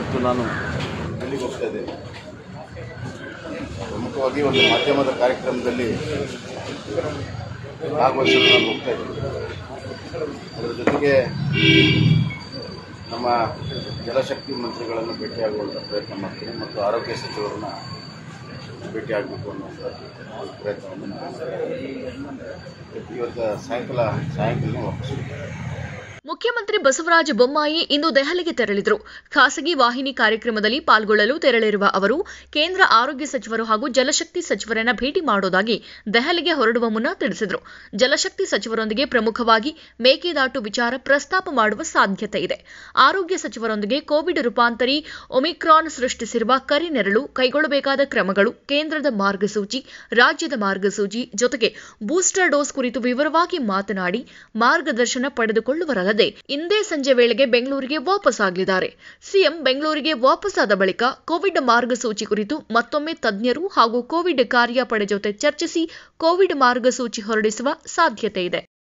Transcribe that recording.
ಇವತ್ತು ನಾನು ಡೆಲ್ಲಿಗೆ ಹೋಗ್ತಾ ಇದ್ದೇನೆ ಪ್ರಮುಖವಾಗಿ ಒಂದು ಮಾಧ್ಯಮದ ಕಾರ್ಯಕ್ರಮದಲ್ಲಿ ಭಾಗವಹಿಸಲು ನಾನು ಹೋಗ್ತಾ ಇದ್ದೀನಿ ಅದರ ಜೊತೆಗೆ ನಮ್ಮ ಜಲಶಕ್ತಿ ಮಂತ್ರಿಗಳನ್ನು ಭೇಟಿಯಾಗುವಂಥ ಪ್ರಯತ್ನ ಮಾಡ್ತೀನಿ ಮತ್ತು ಆರೋಗ್ಯ ಸಚಿವರನ್ನ ಭೇಟಿಯಾಗಬೇಕು ಅನ್ನುವಂಥ ಒಂದು ಪ್ರಯತ್ನವನ್ನು ಮಾಡ್ತೀನಿ ಇವತ್ತು ಸಾಯಂಕಾಲ ಸಾಯಂಕಾಲ ವಾಪಸ್ ಹೋಗ್ತೀನಿ. ಮುಖ್ಯಮಂತ್ರಿ ಬಸವರಾಜ ಬೊಮ್ಮಾಯಿ ಇಂದು ದೆಹಲಿಗೆ ತೆರಳಿದರು ಖಾಸಗಿ ವಾಹಿನಿ ಕಾರ್ಯಕ್ರಮದಲ್ಲಿ ಪಾಲ್ಗೊಳ್ಳಲು ತೆರಳಿರುವ ಅವರು ಕೇಂದ್ರ ಆರೋಗ್ಯ ಸಚಿವರು ಹಾಗೂ ಜಲಶಕ್ತಿ ಸಚಿವರನ್ನ ಭೇಟಿ ಮಾಡೋದಾಗಿ ದೆಹಲಿಗೆ ಹೊರಡುವ ಮುನ್ನ ತಿಳಿಸಿದರು ಜಲಶಕ್ತಿ ಸಚಿವರೊಂದಿಗೆ ಪ್ರಮುಖವಾಗಿ ಮೇಕೆದಾಟು ವಿಚಾರ ಪ್ರಸ್ತಾಪ ಮಾಡುವ ಸಾಧ್ಯತೆ ಇದೆ ಆರೋಗ್ಯ ಸಚಿವರೊಂದಿಗೆ ಕೋವಿಡ್ ರೂಪಾಂತರಿ ಒಮಿಕ್ರಾನ್ ಸೃಷ್ಟಿಸಿರುವ ಕರಿನೆರಳು ಕೈಗೊಳ್ಳಬೇಕಾದ ಕ್ರಮಗಳು ಕೇಂದ್ರದ ಮಾರ್ಗಸೂಚಿ ರಾಜ್ಯದ ಮಾರ್ಗಸೂಚಿ ಜೊತೆಗೆ ಬೂಸ್ಟರ್ ಡೋಸ್ ಕುರಿತು ವಿವರವಾಗಿ ಮಾತನಾಡಿ ಮಾರ್ಗದರ್ಶನ ಪಡೆದುಕೊಳ್ಳುವರಲ್ಲದೆ ಇಂದೇ ಸಂಜೆ ವೇಳೆಗೆ ಬೆಂಗಳೂರಿಗೆ ವಾಪಸ್ಸಾಗಲಿದ್ದಾರೆ ಸಿಎಂ ಬೆಂಗಳೂರಿಗೆ ವಾಪಸ್ಸಾದ ಬಳಿಕ ಕೋವಿಡ್ ಮಾರ್ಗಸೂಚಿ ಕುರಿತು ಮತ್ತೊಮ್ಮೆ ತಜ್ಞರು ಹಾಗೂ ಕೋವಿಡ್ ಕಾರ್ಯಪಡೆ ಜೊತೆ ಚರ್ಚಿಸಿ ಕೋವಿಡ್ ಮಾರ್ಗಸೂಚಿ ಹೊರಡಿಸುವ ಸಾಧ್ಯತೆ ಇದೆ